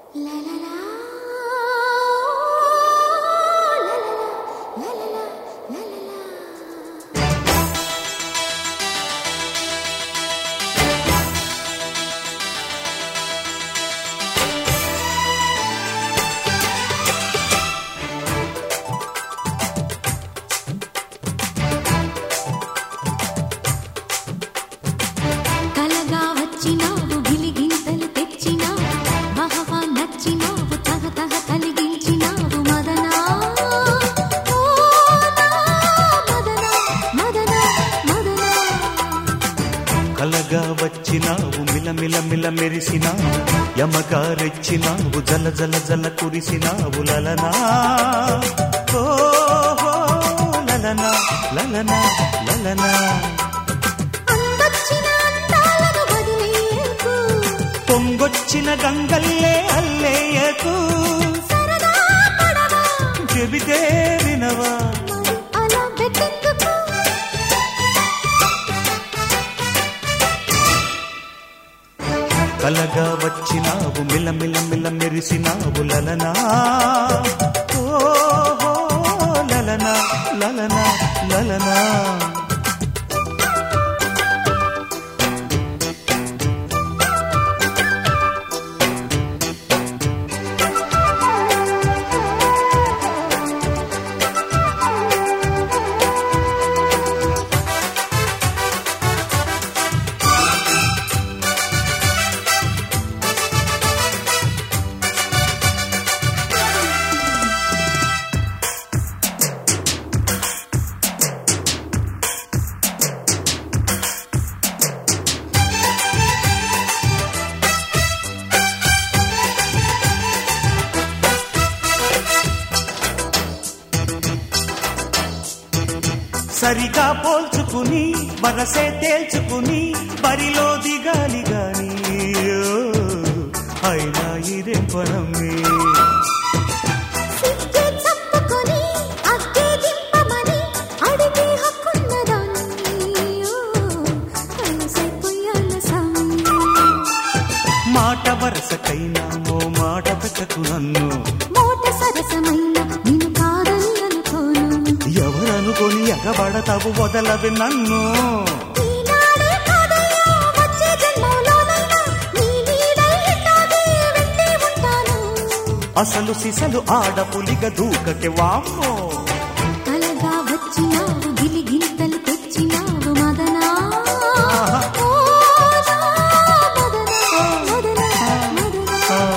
కలగా వచ్చినావు గిలిగింతలు తెచ్చినావు బహవా నచ్చినావు తగ తగ కలిగించినావు మదనా ఓ నా మదనా మదనా మదనా కలగా వచ్చినావు మిలమిల మిల మెరిసినావు యమగా రెచ్చినావు జల జల జల కురిసినావు లలనా ఓ హో, లలనా లలనా లలనా అందొచ్చిన అందాలను వదిలేయకు పొంగొచ్చిన గంగల్లే అల్లేయకు సరదా పడవా చెబితే వినవా మరి అలా పెట్టెందుకు కలగా వచ్చినావు మిలమిల మిల మెరిసినావు లలనా ఓ హో, లలనా లలనా లలనా సరిగా పోల్చుకుని వరసే తేల్చుకుని బరిలో దిగాలి గాని ఓ, అయినా ఇదేం పనమ్మే సిగ్గే చప్పుకొని అగ్గే దింపమని అడిగే హక్కున్నదాన్ని ఓ, వయసైపోయాల సామి మాట వరసకైనా ఓ మాట పెట్టకు నన్ను మోట సరసమైన నిన్ను కాదని అనుకోను ఎవరనుకొని ఎగబడతావు వదలవి నన్ను ఈనాడే కాదయ్యా వచ్చే జన్మలోనైనా నీ నీడై ఇట్టాగే వెంటే ఉంటాను అసలు సిసలు ఆడపులిగ దూకకి వామ్మో కలగా వచ్చినావు గిలిగింతలు తెచ్చినావు మదనా ఓ నా మదనా మదనా మదనా ఆ.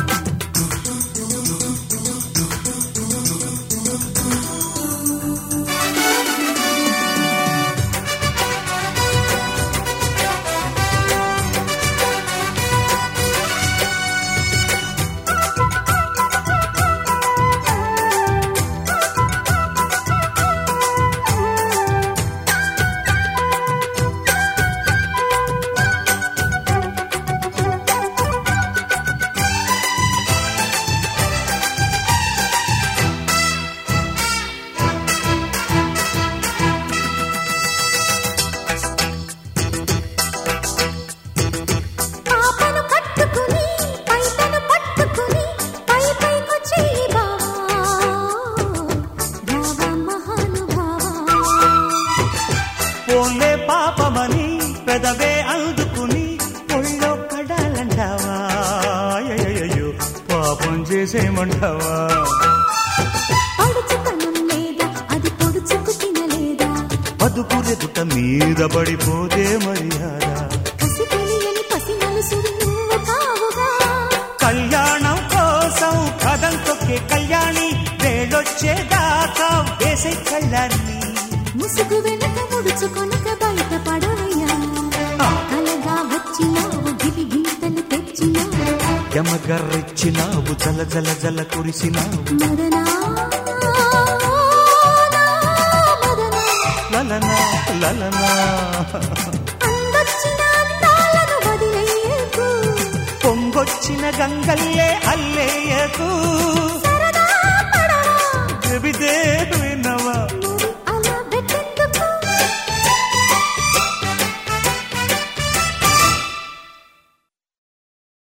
పాపను కట్టుకుని పైటను పట్టుకుని పై పైకొచ్చి బావా రావా మహానుభావా పోలే పాపమని పెదవే అందుకుని ఒళ్ళో పడాలంటావా అయ్యయ్యో పాపం చేసేమంటావా పడుచుతనం లేదా అది పొడుచుకు తినలేదా బతుకురెదుట మీద పడిపోతే మర్యాద కసి తెలియని పసి మనసు నువ్వు కావుగా కళ్యాణం కోసం కథం తొక్కే కళ్యాణి వేడొచ్చేదాకా వేసే కళ్యాణి ముసుగు వెనక ముడుచుకొనక బయట పడవయ్యా కలగా వచ్చినావు గిలి గీతలు తెచ్చినావు యమగర్రెచ్చినావు జల జల జల కురిసినావు మదనా నా మదనా లలనా లలనా అందొచ్చిన అందాలను వదిలేయకు పొంగొచ్చిన గంగల్లే అల్లేయకు